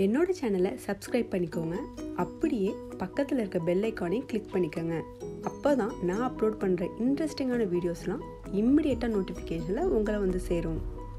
என்னோட சேனலை சப்ஸ்கிரைப் பண்ணிக்கோங்க அப்படியே பக்கத்தில் இருக்க பெல் ஐக்கானையும் கிளிக் பண்ணிக்கோங்க அப்போ தான் நான் அப்லோட் பண்ணுற இன்ட்ரெஸ்டிங்கான வீடியோஸ்லாம் இம்மிடியேட்டாக நோட்டிஃபிகேஷனில் உங்களை வந்து சேரும்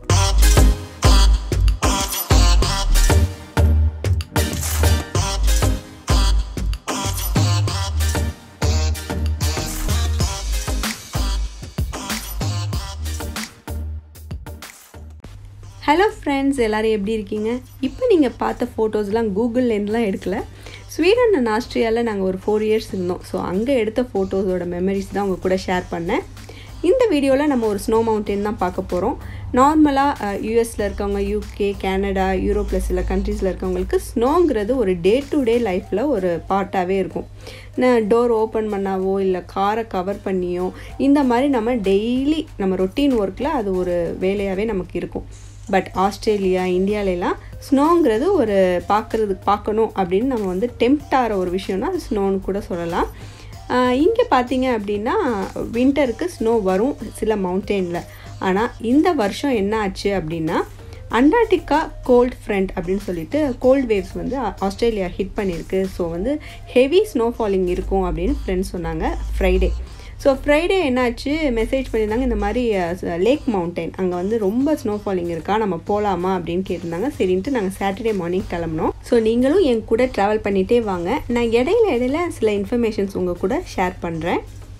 ஹலோ ஃப்ரெண்ட்ஸ் எல்லோரும் எப்படி இருக்கீங்க இப்போ நீங்கள் பார்த்த ஃபோட்டோஸ்லாம் கூகுள்லேருந்துலாம் எடுக்கல ஸ்வீடன் அண்ட் ஆஸ்திரியாவில் நாங்கள் ஒரு ஃபோர் இயர்ஸ் இருந்தோம் ஸோ அங்கே எடுத்த ஃபோட்டோஸோட மெமரிஸ் தான் உங்கள் கூட ஷேர் பண்ணேன் இந்த வீடியோவில் நம்ம ஒரு ஸ்னோ மவுண்டன் தான் பார்க்க போகிறோம் நார்மலாக யூஎஸில் இருக்கவங்க யூகே கனடா யூரோப்பில் சில கண்ட்ரீஸில் இருக்கவங்களுக்கு ஸ்னோங்கிறது ஒரு டே டு டே லைஃப்பில் ஒரு பார்ட்டாகவே இருக்கும் டோர் ஓப்பன் பண்ணாவோ இல்லை காரை கவர் பண்ணியோ இந்த மாதிரி நம்ம டெய்லி நம்ம ரொட்டீன் ஒர்க்கில் அது ஒரு வேலையாகவே நமக்கு இருக்கும் பட் ஆஸ்திரேலியா இந்தியாவிலலாம் ஸ்னோங்கிறது ஒரு பார்க்குறதுக்கு பார்க்கணும் அப்படின்னு நம்ம வந்து டெம்ப்ட் ஆகிற ஒரு விஷயம்னா அது ஸ்னோன்னு கூட சொல்லலாம் இங்கே பார்த்தீங்க அப்படின்னா வின்டருக்கு ஸ்னோ வரும் சில மவுண்டெயினில் ஆனால் இந்த வருஷம் என்ன ஆச்சு அப்படின்னா அண்டார்டிகா கோல்ட் ஃப்ரண்ட் அப்படின்னு சொல்லிட்டு கோல்ட் வேவ்ஸ் வந்து ஆஸ்திரேலியா ஹிட் பண்ணியிருக்கு ஸோ வந்து ஹெவி ஸ்னோஃபாலிங் இருக்கும் அப்படின்னு ஃப்ரெண்ட்ஸ் சொன்னாங்க ஃப்ரைடே ஸோ ஃப்ரைடே என்னாச்சு மெசேஜ் பண்ணியிருந்தாங்க இந்த மாதிரி லேக் மவுண்டைன் அங்கே வந்து ரொம்ப ஸ்னோஃபாலிங் இருக்கா நம்ம போகலாமா அப்படின்னு கேட்டிருந்தாங்க சரின்ட்டு நாங்கள் சாட்டர்டே மார்னிங் கிளம்பினோம் ஸோ நீங்களும் என் கூட ட்ராவல் பண்ணிகிட்டே வாங்க நான் இடையில இடையில சில இன்ஃபர்மேஷன்ஸ் உங்கள் கூட ஷேர் பண்ணுறேன்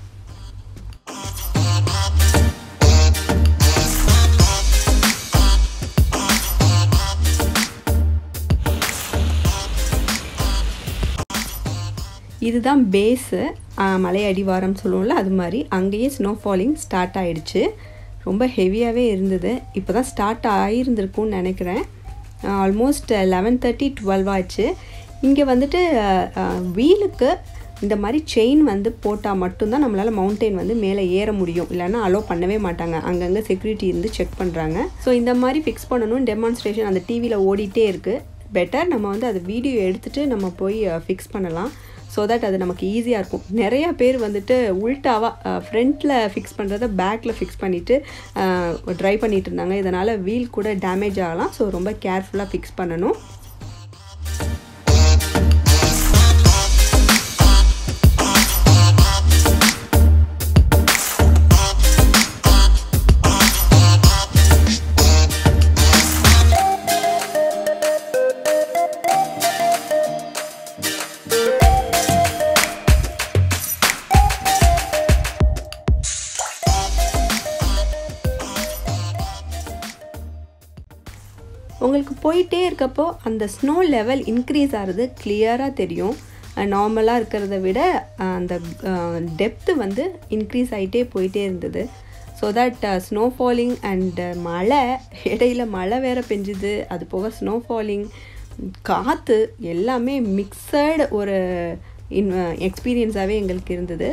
இதுதான் பேஸு மலை அடிவாரம் சொல்லுவோம்ல அது மாதிரி அங்கேயே ஸ்னோஃபாலிங் ஸ்டார்ட் ஆகிடுச்சு ரொம்ப ஹெவியாகவே இருந்தது இப்போ தான் ஸ்டார்ட் ஆகியிருந்திருக்கும்னு நினைக்கிறேன் ஆல்மோஸ்ட் லெவன் தேர்ட்டி டுவெல் ஆச்சு இங்கே வந்துட்டு வீலுக்கு இந்த மாதிரி செயின் வந்து போட்டால் மட்டும்தான் நம்மளால் மவுண்டெயின் வந்து மேலே ஏற முடியும் இல்லைன்னா அலோவ் பண்ணவே மாட்டாங்க அங்கங்கே செக்யூரிட்டி இருந்து செக் பண்ணுறாங்க ஸோ இந்த மாதிரி ஃபிக்ஸ் பண்ணணும் டெமான்ஸ்ட்ரேஷன் அந்த டிவியில் ஓடிட்டே இருக்குது பெட்டர் நம்ம வந்து அதை வீடியோ எடுத்துகிட்டு நம்ம போய் ஃபிக்ஸ் பண்ணலாம் ஸோ தட் அது நமக்கு ஈஸியாக இருக்கும் நிறையா பேர் வந்துட்டு உல்ட்டாவாக ஃப்ரண்ட்டில் ஃபிக்ஸ் பண்ணுறத பேக்கில் ஃபிக்ஸ் பண்ணிவிட்டு ட்ரை பண்ணிகிட்டு இருந்தாங்க இதனால் வீல் கூட டேமேஜ் ஆகலாம் ஸோ ரொம்ப கேர்ஃபுல்லாக ஃபிக்ஸ் பண்ணணும் உங்களுக்கு போயிட்டே இருக்கப்போ அந்த ஸ்னோ லெவல் இன்க்ரீஸ் ஆகிறது கிளியராக தெரியும் நார்மலாக இருக்கிறத விட அந்த டெப்த்து வந்து இன்க்ரீஸ் ஆகிட்டே போயிட்டே இருந்தது so that snow falling and மழை இடையில மழை வேற பெஞ்சுது அது போக ஸ்னோ ஃபாலிங் காற்று எல்லாமே மிக்சடு ஒரு இன் எக்ஸ்பீரியன்ஸாகவே எங்களுக்கு இருந்தது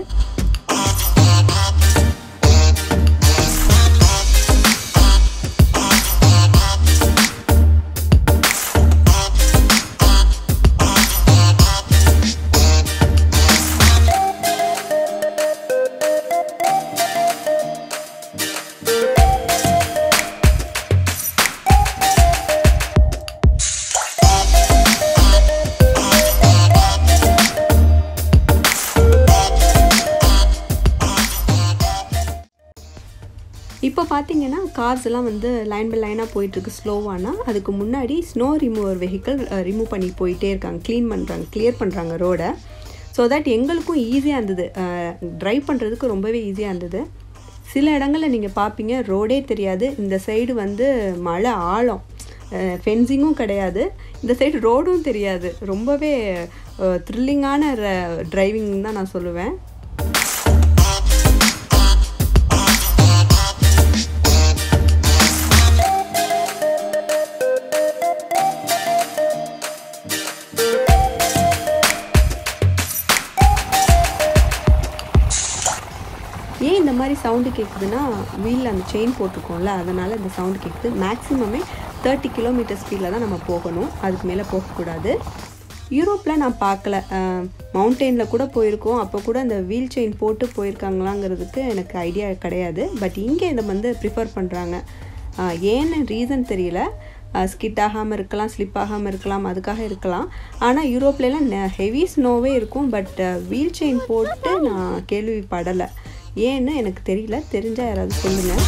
இப்போ பார்த்தீங்கன்னா கார்ஸ் எல்லாம் வந்து லைன் பை லைனாக போயிட்டுருக்கு ஸ்லோவானா அதுக்கு முன்னாடி ஸ்னோ ரிமூவர் வெஹிக்கிள் ரிமூவ் பண்ணி போயிட்டே இருக்காங்க க்ளீன் பண்ணுறாங்க கிளியர் பண்ணுறாங்க ரோடை ஸோ தட் எங்களுக்கும் ஈஸியாக இருந்தது ட்ரைவ் பண்ணுறதுக்கு ரொம்பவே ஈஸியாக இருந்தது சில இடங்களில் நீங்கள் பார்ப்பீங்க ரோடே தெரியாது இந்த சைடு வந்து மழை ஆழம் ஃபென்சிங்கும் கிடையாது இந்த சைடு ரோடும் தெரியாது ரொம்பவே த்ரில்லிங்கான ட்ரைவிங் தான் நான் சொல்லுவேன் ஏன் இந்த மாதிரி சவுண்டு கேட்குதுன்னா வீலில் அந்த செயின் போட்டிருக்கோம்ல அதனால் இந்த சவுண்டு கேட்குது மேக்ஸிமமே தேர்ட்டி கிலோமீட்டர் ஸ்பீடில் தான் நம்ம போகணும் அதுக்கு மேலே போகக்கூடாது யூரோப்பில் நான் பார்க்கல மவுண்டெயினில் கூட போயிருக்கோம் அப்போ கூட அந்த வீல் செயின் போட்டு போயிருக்காங்களாங்கிறதுக்கு எனக்கு ஐடியா கிடையாது பட் இங்கே இதை வந்து ப்ரிஃபர் பண்ணுறாங்க ஏன்னு ரீசன் தெரியல ஸ்கிட் ஆகாமல் இருக்கலாம் ஸ்லிப் ஆகாமல் இருக்கலாம் அதுக்காக இருக்கலாம் ஆனால் யூரோப்லலாம் ஹெவி ஸ்னோவே இருக்கும் பட் வீல் செயின் போட்டு நான் கேள்விப்படலை ஏன்னு எனக்கு தெரியல தெரிஞ்சால் யாராவது சொல்லுங்கள்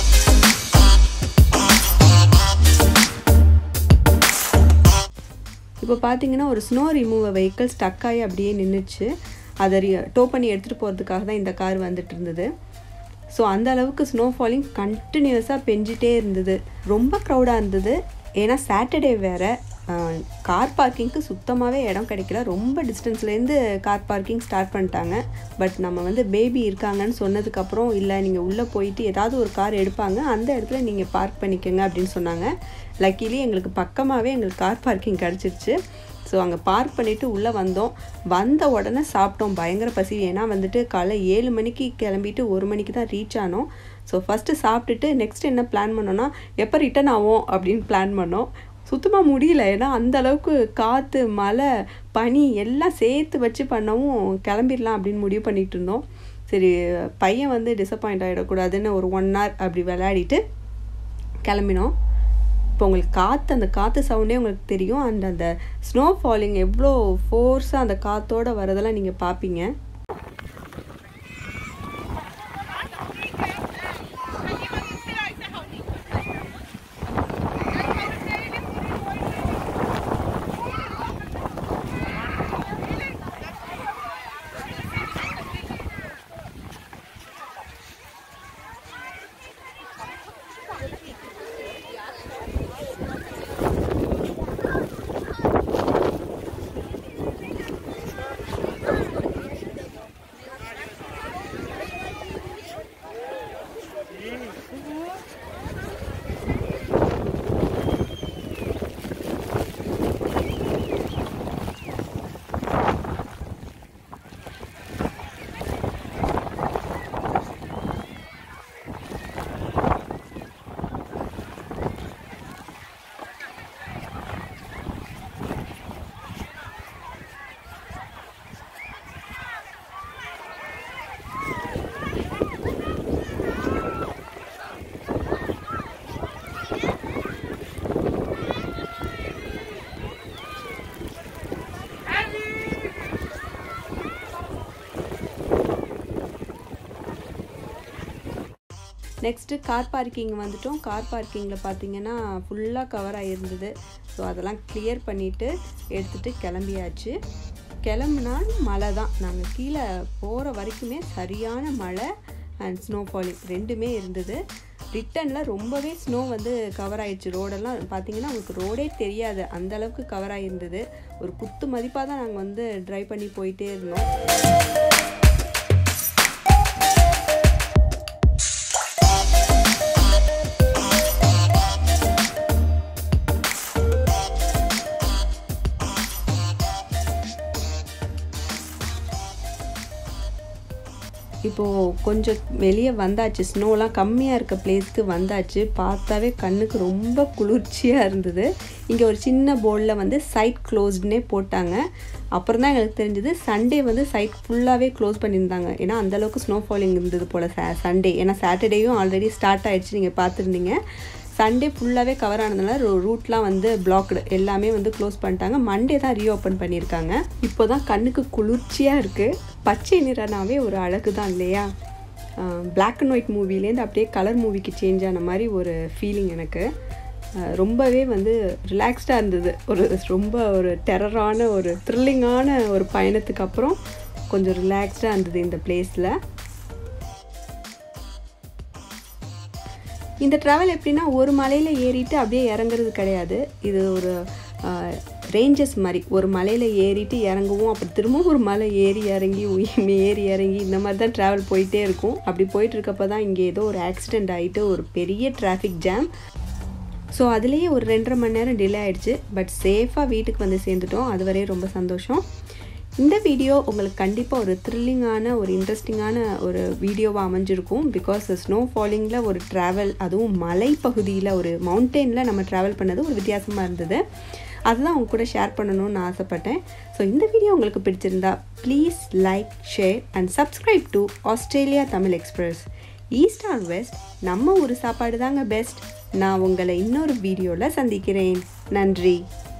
இப்போ பார்த்தீங்கன்னா ஒரு ஸ்னோ ரிமூவர் வெஹிக்கிள் ஸ்டக் ஆகி அப்படியே நின்றுச்சு அதை டோ பண்ணி எடுத்துகிட்டு போகிறதுக்காக தான் இந்த கார் வந்துட்டு இருந்தது ஸோ அந்த அளவுக்கு ஸ்னோ ஃபாலிங் கண்டினியூஸாக பெஞ்சிட்டே இருந்தது ரொம்ப க்ரௌடாக இருந்தது ஏன்னா சாட்டர்டே வேறு கார் பார்க்கிங்க்கு சுத்தமாகவே இடம் கிடைக்கல ரொம்ப டிஸ்டன்ஸ்லேருந்து கார் பார்க்கிங் ஸ்டார்ட் பண்ணிட்டாங்க பட் நம்ம வந்து பேபி இருக்காங்கன்னு சொன்னதுக்கப்புறம் இல்லை நீங்கள் உள்ளே போயிட்டு ஏதாவது ஒரு கார் எடுப்பாங்க அந்த இடத்துல நீங்கள் பார்க் பண்ணிக்கோங்க அப்படின்னு சொன்னாங்க லக்கிலி எங்களுக்கு பக்கமாகவே எங்களுக்கு கார் பார்க்கிங் கிடச்சிருச்சு ஸோ அங்கே பார்க் பண்ணிவிட்டு உள்ளே வந்தோம் வந்த உடனே சாப்பிட்டோம் பயங்கர பசி ஏன்னா வந்துட்டு காலை ஏழு மணிக்கு கிளம்பிட்டு ஒரு மணிக்கு தான் ரீச் ஆனோம் ஸோ ஃபஸ்ட்டு சாப்பிட்டுட்டு நெக்ஸ்ட் என்ன பிளான் பண்ணோன்னா எப்போ ரிட்டன் ஆகும் அப்படின்னு பிளான் பண்ணோம் சுத்தமாக முடியல ஏன்னா அந்த அளவுக்கு காற்று மழை பனி எல்லாம் சேர்த்து வச்சு பண்ணவும் கிளம்பிடலாம் அப்படின்னு முடிவு பண்ணிகிட்டு இருந்தோம் சரி பையன் வந்து டிசப்பாயிண்ட் ஆகிடக்கூடாதுன்னு ஒரு ஒன் ஹவர் அப்படி விளையாடிட்டு கிளம்பினோம் இப்போ உங்களுக்கு காற்று அந்த காற்று சவுண்டே உங்களுக்கு தெரியும் அண்ட் அந்த ஸ்னோ ஃபாலிங் எவ்வளோ ஃபோர்ஸாக அந்த காற்றோடு வரதெல்லாம் நீங்கள் பார்ப்பீங்க நெக்ஸ்ட்டு கார் பார்க்கிங் வந்துட்டோம் கார் பார்க்கிங்கில் பார்த்தீங்கன்னா ஃபுல்லாக கவர் ஆகிருந்தது ஸோ அதெல்லாம் கிளியர் பண்ணிவிட்டு எடுத்துகிட்டு கிளம்பியாச்சு கிளம்புனா மழை தான் நாங்கள் கீழே போகிற வரைக்குமே சரியான மழை அண்ட் ஸ்னோ ஃபாலிங் ரெண்டுமே இருந்தது ரிட்டனில் ரொம்பவே ஸ்னோ வந்து கவர் ஆயிடுச்சு ரோடெல்லாம் பார்த்தீங்கன்னா உங்களுக்கு ரோடே தெரியாது அந்த அளவுக்கு கவர் ஆகியிருந்தது ஒரு குத்து மதிப்பாக தான் நாங்கள் வந்து ட்ரைவ் பண்ணி போயிட்டே இருந்தோம் இப்போது கொஞ்சம் வெளியே வந்தாச்சு ஸ்னோலாம் கம்மியாக இருக்க பிளேஸ்க்கு வந்தாச்சு பார்த்தாவே கண்ணுக்கு ரொம்ப குளிர்ச்சியாக இருந்தது இங்கே ஒரு சின்ன போர்டில் வந்து சைட் க்ளோஸ்டுனே போட்டாங்க அப்புறம் தான் எங்களுக்கு தெரிஞ்சது சண்டே வந்து சைட் ஃபுல்லாகவே க்ளோஸ் பண்ணியிருந்தாங்க ஏன்னா அந்தளவுக்கு ஸ்னோ ஃபாலிங் இருந்தது போல் சண்டே ஏன்னா சாட்டர்டேயும் ஆல்ரெடி ஸ்டார்ட் ஆகிடுச்சு நீங்கள் பார்த்துருந்தீங்க சண்டே ஃபுல்லாகவே கவர் ஆனதுனால ரூட்லாம் வந்து பிளாக்டு எல்லாமே வந்து க்ளோஸ் பண்ணிட்டாங்க மண்டே தான் ரீஓப்பன் பண்ணியிருக்காங்க இப்போ தான் கண்ணுக்கு குளிர்ச்சியாக இருக்குது பச்சை நிறனாவே ஒரு அழகு தான் இல்லையா பிளாக் அண்ட் ஒயிட் மூவிலேருந்து அப்படியே கலர் மூவிக்கு சேஞ்ச் ஆன மாதிரி ஒரு ஃபீலிங் எனக்கு ரொம்பவே வந்து ரிலாக்ஸ்டாக இருந்தது ஒரு ரொம்ப ஒரு டெரரான ஒரு த்ரில்லிங்கான ஒரு பயணத்துக்கு அப்புறம் கொஞ்சம் ரிலாக்ஸ்டாக இருந்தது இந்த பிளேஸில் இந்த ட்ராவல் எப்படின்னா ஒரு மலையில் ஏறிட்டு அப்படியே இறங்குறது கிடையாது இது ஒரு ரேஞ்சஸ் மாதிரி ஒரு மலையில் ஏறிட்டு இறங்குவோம் அப்புறம் திரும்பவும் ஒரு மலை ஏறி இறங்கி ஏறி இறங்கி இந்த மாதிரி தான் ட்ராவல் போயிட்டே இருக்கும் அப்படி போயிட்டு இருக்கப்போ தான் இங்கே ஏதோ ஒரு ஆக்சிடெண்ட் ஆகிட்டு ஒரு பெரிய டிராஃபிக் ஜாம் ஸோ அதுலேயே ஒரு ரெண்டரை மணி நேரம் டிலே ஆகிடுச்சு பட் சேஃபாக வீட்டுக்கு வந்து சேர்ந்துட்டோம் அது வரையும் ரொம்ப சந்தோஷம் இந்த வீடியோ உங்களுக்கு கண்டிப்பாக ஒரு த்ரில்லிங்கான ஒரு இன்ட்ரெஸ்டிங்கான ஒரு வீடியோவாக அமைஞ்சிருக்கும் பிகாஸ் ஸ்னோ ஃபாலிங்கில் ஒரு ட்ராவல் அதுவும் மலைப்பகுதியில் ஒரு மவுண்டெயினில் நம்ம ட்ராவல் பண்ணது ஒரு வித்தியாசமாக இருந்தது அதுதான் உங்க கூட ஷேர் பண்ணணும்னு நான் ஆசைப்பட்டேன் ஸோ இந்த வீடியோ உங்களுக்கு பிடிச்சிருந்தா please like share and subscribe to Australia Tamil express east or west நம்ம ஊர் சாப்பாடு தாங்க பெஸ்ட் நான் உங்களை இன்னொரு வீடியோவில் சந்திக்கிறேன் நன்றி